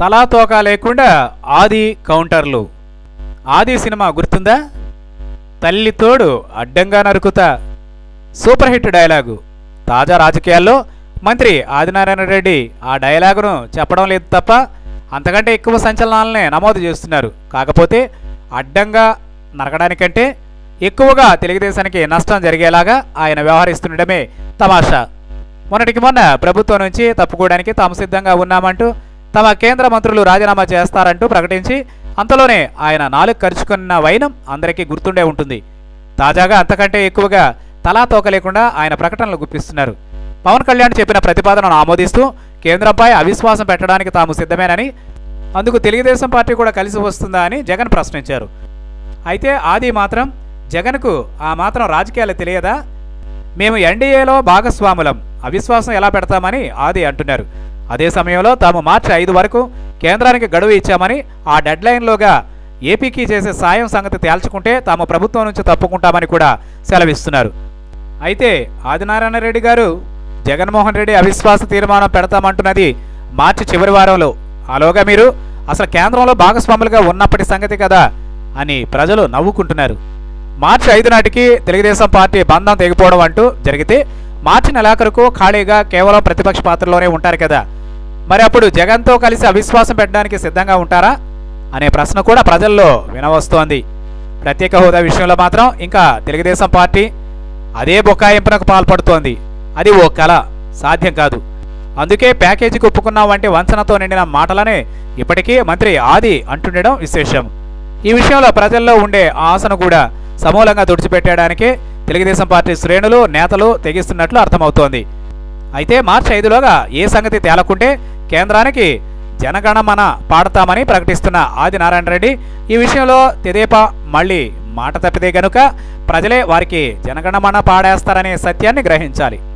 తలా తోక లేకుండా ఆది కౌంటర్లు ఆది సినిమా గుర్తుందా తల్లి తోడు అడ్డంగా నరుకుతా సూపర్ హిట్ డైలాగు తాజా రాజకీయాల్లో మంత్రి ఆదినారాయణ రెడ్డి ఆ డైలాగును చెప్పడం లేదు తప్ప అంతకంటే ఎక్కువ సంచలనాలనే నమోదు చేస్తున్నారు కాకపోతే అడ్డంగా నరకడానికంటే ఎక్కువగా తెలుగుదేశానికి నష్టం జరిగేలాగా ఆయన వ్యవహరిస్తుండడమే తమాషా మొన్నటికి మొన్న ప్రభుత్వం నుంచి తప్పుకోవడానికి తాము సిద్ధంగా ఉన్నామంటూ తమ కేంద్ర మంత్రులు రాజీనామా చేస్తారంటూ ప్రకటించి అంతలోనే ఆయన నాలుగు ఖర్చుకున్న వైనం అందరికీ గుర్తుండే ఉంటుంది తాజాగా అంతకంటే ఎక్కువగా తలా తోక లేకుండా ఆయన ప్రకటనలు గుప్పిస్తున్నారు పవన్ కళ్యాణ్ చెప్పిన ప్రతిపాదనను ఆమోదిస్తూ కేంద్రంపై అవిశ్వాసం పెట్టడానికి తాము సిద్ధమేనని అందుకు తెలుగుదేశం పార్టీ కూడా కలిసి వస్తుందా అని జగన్ ప్రశ్నించారు అయితే ఆది మాత్రం జగన్కు ఆ మాత్రం రాజకీయాలు తెలియదా మేము ఎన్డీఏలో భాగస్వాములం అవిశ్వాసం ఎలా పెడతామని ఆది అంటున్నారు అదే సమయంలో తాము మార్చి ఐదు వరకు కేంద్రానికి గడువు ఇచ్చామని ఆ డెడ్లైన్లోగా ఏపీకి చేసే సాయం సంగతి తేల్చుకుంటే తాము ప్రభుత్వం నుంచి తప్పుకుంటామని కూడా సెలవిస్తున్నారు అయితే ఆదినారాయణ రెడ్డి గారు జగన్మోహన్ రెడ్డి అవిశ్వాస తీర్మానం పెడతామంటున్నది మార్చి చివరి వారంలో ఆలోగా మీరు అసలు కేంద్రంలో భాగస్వాములుగా ఉన్నప్పటి సంగతి కదా అని ప్రజలు నవ్వుకుంటున్నారు మార్చి ఐదు నాటికి తెలుగుదేశం పార్టీ బంధం తెగిపోవడం అంటూ జరిగితే మార్చి నెలాఖరుకు ఖాళీగా కేవలం ప్రతిపక్ష పాత్రలోనే ఉంటారు కదా మరి అప్పుడు జగన్తో కలిసి అవిశ్వాసం పెట్టడానికి సిద్ధంగా ఉంటారా అనే ప్రశ్న కూడా ప్రజల్లో వినవస్తోంది ప్రత్యేక హోదా విషయంలో మాత్రం ఇంకా తెలుగుదేశం పార్టీ అదే బొకాయింపునకు పాల్పడుతోంది అది ఓ కళ సాధ్యం కాదు అందుకే ప్యాకేజీకి ఒప్పుకున్నాం వంటి వంచనతో నిండిన మాటలనే ఇప్పటికీ మంత్రి ఆది అంటుండడం విశేషం ఈ విషయంలో ప్రజల్లో ఉండే ఆశను కూడా సమూలంగా తుడిచిపెట్టడానికే తెలుగుదేశం పార్టీ శ్రేణులు నేతలు తెగిస్తున్నట్లు అర్థమవుతోంది అయితే మార్చి ఐదులోగా ఏ సంగతి తేలకుంటే కేంద్రానికి జనగణమన పాడతామని ప్రకటిస్తున్న ఆదినారాయణ రెడ్డి ఈ విషయంలో తెదేపా మళ్ళీ మాట తప్పితే గనుక ప్రజలే వారికి జనగణమన పాడేస్తారనే సత్యాన్ని గ్రహించాలి